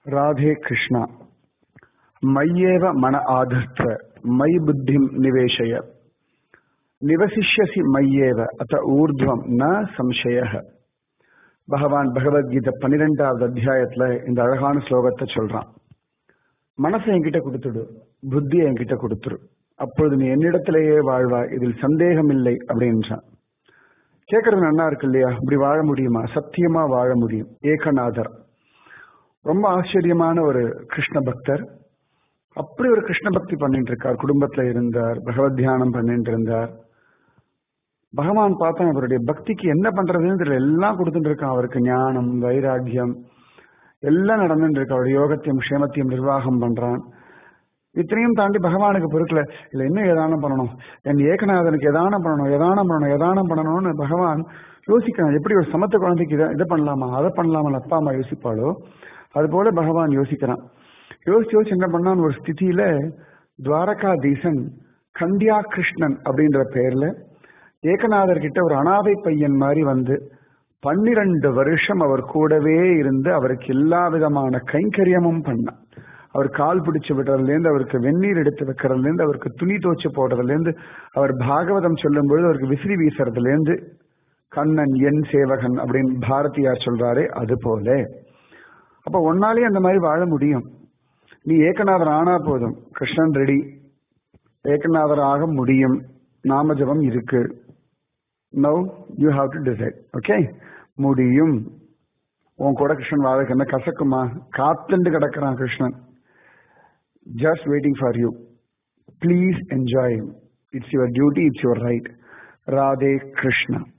राधे कृष्णा मय्येव मन आधत्व मयि बुद्धिं निवेशय நிவசிஷ்யசி மையேவ அத்த ஊர்துவம் ந சம்சய பகவான் பகவத்கீதை பன்னிரெண்டாவது அத்தியாயத்துல இந்த அழகான ஸ்லோகத்தை சொல்றான் மனசை என்கிட்ட கொடுத்துடு புத்தியை என்கிட்ட கொடுத்துரு அப்பொழுது நீ என்னிடத்திலேயே வாழ்வாய் இதில் சந்தேகம் இல்லை அப்படின்றான் கேட்கறது நல்லா இருக்கு இல்லையா இப்படி வாழ முடியுமா சத்தியமா வாழ முடியும் ஏகநாதர் ரொம்ப ஆச்சரியமான ஒரு கிருஷ்ண பக்தர் அப்படி ஒரு கிருஷ்ண பக்தி பண்ணிட்டு இருக்கார் குடும்பத்துல இருந்தார் பகவத் தியானம் பண்ணிட்டு இருந்தார் பகவான் பார்த்தா அவருடைய பக்திக்கு என்ன பண்றதுன்னு தெரியல எல்லாம் கொடுத்துட்டு இருக்கான் அவருக்கு ஞானம் வைராக்கியம் எல்லாம் நடந்துட்டு இருக்கு அவருடைய யோகத்தையும் க்ஷேமத்தையும் நிர்வாகம் பண்றான் இத்தனையும் தாண்டி பகவானுக்கு பொருட்களை இல்ல இன்னும் ஏதானம் பண்ணணும் என் ஏகநாதனுக்கு எதானம் பண்ணணும் எதானம் பண்ணணும் எதானம் பண்ணணும்னு பகவான் யோசிக்கிறான் எப்படி ஒரு சமத்த குழந்தைக்கு இதை இதை பண்ணலாமா அதை பண்ணலாமா அப்பா அம்மா யோசிப்பாளோ அது போல பகவான் யோசிக்கிறான் யோசிச்சு யோசிச்சு என்ன பண்ணான் ஒரு ஸ்திதியில துவாரகாதீசன் கண்டியா கிருஷ்ணன் அப்படின்ற பெயர்ல ஏகநாதர் கிட்ட ஒரு அனாதை பையன் மாதிரி வந்து பன்னிரண்டு வருஷம் அவர் கூடவே இருந்து அவருக்கு எல்லா விதமான கைங்கரியமும் பண்ணான் அவர் கால் பிடிச்சு விடுறதுலேருந்து அவருக்கு வெந்நீர் எடுத்து வைக்கிறதுலேருந்து அவருக்கு துணி துவச்சு போடுறதுலேருந்து அவர் பாகவதம் சொல்லும் பொழுது அவருக்கு விசிறி வீசுறதுலேருந்து கண்ணன் என் சேவகன் அப்படின்னு பாரதியார் சொல்றாரே அது போல அப்ப ஒன்னாலே அந்த மாதிரி வாழ முடியும் நீ ஏகநாதர் ஆனா போதும் கிருஷ்ணன் ரெடி ஏகநாதர் ஆக முடியும் நாம ஜபம் இருக்கு now you have to decide okay முடியும் உன் கூட கிருஷ்ணன் வாழக்கு என்ன கசக்குமா காத்துண்டு கிடக்கிறான் Krishnan just waiting for you please enjoy it's your duty it's your right Radhe Krishna